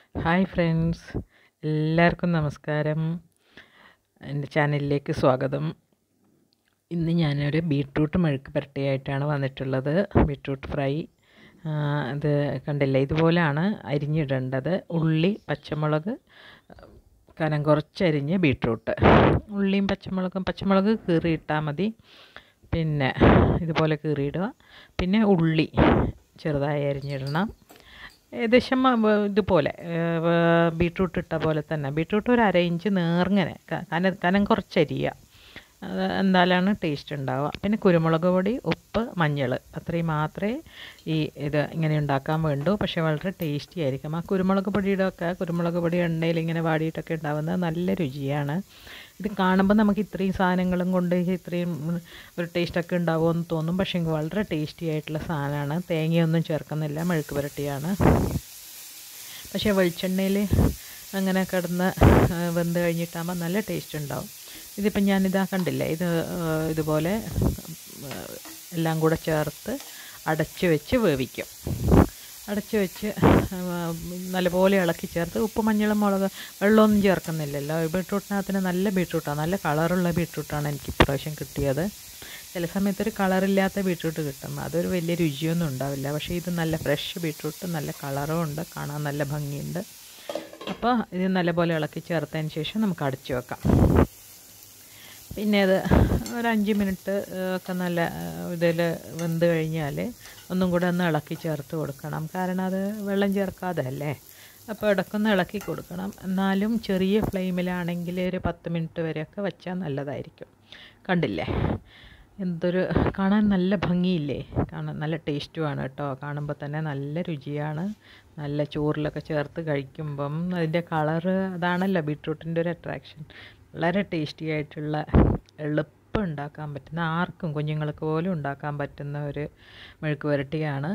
hi friends എല്ലാവർക്കും നമസ്കാരം എൻ്റെ ചാനലിലേക്ക് സ്വാഗതം ഇന്ന് ഞാനൊരു ബീട്രൂട്ട് മെഴുക്ക് പുരട്ടിയായിട്ടാണ് വന്നിട്ടുള്ളത് ബീട്രൂട്ട് ഫ്രൈ ആ, ഇത് കണ്ടില്ലേ ഇതുപോലെയാണ് അരിഞ്ഞിടേണ്ടത് ഉള്ളി പച്ചമുളക് കനം കുറച്ചരിഞ്ഞ് ബീട്രൂട്ട് ഉള്ളിയും പച്ചമുളകും പച്ചമുളക് കീറിയിട്ടാൽ മതി പിന്നെ ഇതുപോലെ കീറിയിടുക പിന്നെ ഉള്ളി ചെറുതായി അരിഞ്ഞിടണം ഏകദേശം വ- ഇതുപോലെ ബീട്രൂട്ട് ഇട്ട പോലെ തന്നെ ബീട്രൂട്ട് ഒരു അര ഇഞ്ച് നേർങ്ങനെ ക- കനം കനം കുറച്ചരിയുക അത് എന്തായാലാണ് ടേസ്റ്റ് ഉണ്ടാവുക പിന്നെ കുരുമുളക് പൊടി ഉപ്പ് മഞ്ഞൾ അത്രയും മാത്രമേ ഈ ഇത് ഇങ്ങനെ ഉണ്ടാക്കാൻ വേണ്ടൂ പക്ഷേ വളരെ ടേസ്റ്റി ആയിരിക്കും ആ കുരുമുളക് പൊടിയുടെ ഒക്കെ കുരുമുളക് പൊടി എണ്ണയിൽ ഇങ്ങനെ വാടിയിട്ടൊക്കെ ഉണ്ടാവുന്നത് നല്ല രുചിയാണ് ഇത് കാണുമ്പോൾ നമുക്ക് ഇത്രയും സാധനങ്ങളും കൊണ്ട് ഇത്രയും ഉം, ഒരു ടേസ്റ്റൊക്കെ ഉണ്ടാവുമെന്ന് തോന്നും പക്ഷേ എങ്കിൽ വളരെ ടേസ്റ്റി ആയിട്ടുള്ള സാധനമാണ് തേങ്ങയൊന്നും ചേർക്കുന്നില്ല മെഴുക്ക് പുരട്ടിയാണ് പക്ഷേ വെളിച്ചെണ്ണയിൽ അങ്ങനെ കിടന്ന് ആ, വെന്ത് കഴിഞ്ഞിട്ടാകുമ്പോൾ നല്ല ടേസ്റ്റ് ഉണ്ടാവും ഇതിപ്പം ഞാനിതാ കണ്ടില്ലേ ഇത് ആ, ഇതുപോലെ ആ, എല്ലാം കൂടെ ചേർത്ത് അടച്ച് വെച്ച് വേവിക്കും അടച്ച് വെച്ച് ആ, നല്ലപോലെ ഇളക്കി ചേർത്ത് ഉപ്പ് മഞ്ഞളും മുളക് വെള്ളമൊന്നും ചേർക്കുന്നില്ലല്ലോ ബീട്രൂട്ടിനകത്തിന് നല്ല ബീട്രൂട്ടാണ് നല്ല കളറുള്ള ബീട്രൂട്ടാണ് എനിക്ക് ഇപ്രാവശ്യം കിട്ടിയത് ചില സമയത്ത് ഒരു കളറില്ലാത്ത ബീട്രൂട്ട് കിട്ടും അതൊരു വലിയ രുചിയൊന്നും ഉണ്ടാവില്ല പക്ഷേ ഇത് നല്ല ഫ്രഷ് ബീട്രൂട്ട് നല്ല കളറും ഉണ്ട് കാണാൻ നല്ല ഭംഗിയുണ്ട് അപ്പോൾ ഇത് നല്ലപോലെ ഇളക്കി ചേർത്തതിന് ശേഷം നമുക്ക് അടച്ചു വെക്കാം പിന്നെ അത് ഒരു അഞ്ച് മിനിറ്റ് ഒക്കെ നല്ല ഇതിൽ വെന്ത് കഴിഞ്ഞാൽ ഒന്നും കൂടെ ഒന്ന് ഇളക്കി ചേർത്ത് കൊടുക്കണം കാരണം അത് വെള്ളം ചേർക്കാതെ അല്ലേ അപ്പോൾ ഇടയ്ക്കൊന്ന് ഇളക്കി കൊടുക്കണം എന്നാലും ചെറിയ ഫ്ലെയിമിലാണെങ്കിൽ ഒരു പത്ത് മിനിറ്റ് വരെയൊക്കെ വെച്ചാൽ നല്ലതായിരിക്കും കണ്ടില്ലേ എന്തൊരു കാണാൻ നല്ല ഭംഗിയില്ലേ കാണാൻ നല്ല ടേസ്റ്റുമാണ് കേട്ടോ കാണുമ്പോൾ തന്നെ നല്ല രുചിയാണ് നല്ല ചോറിലൊക്കെ ചേർത്ത് കഴിക്കുമ്പം അതിൻ്റെ കളറ് അതാണല്ലോ ബീട്രൂട്ടിൻ്റെ ഒരു അട്രാക്ഷൻ വളരെ ടേസ്റ്റി ആയിട്ടുള്ള എളുപ്പം ഉണ്ടാക്കാൻ പറ്റുന്ന ആർക്കും കുഞ്ഞുങ്ങൾക്ക് പോലും ഉണ്ടാക്കാൻ പറ്റുന്ന ഒരു മെഴുക്ക് പുരട്ടിയാണ്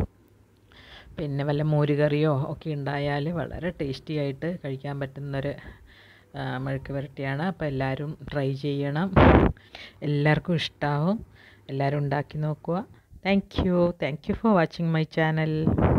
പിന്നെ വല്ല മോരുകറിയോ ഒക്കെ ഉണ്ടായാൽ വളരെ ടേസ്റ്റി ആയിട്ട് കഴിക്കാൻ പറ്റുന്നൊരു ആ, മെഴുക്ക് പുരട്ടിയാണ് അപ്പോൾ എല്ലാവരും ട്രൈ ചെയ്യണം എല്ലാവർക്കും ഇഷ്ടമാവും എല്ലാവരും ഉണ്ടാക്കി നോക്കുക thank you thank you for watching my channel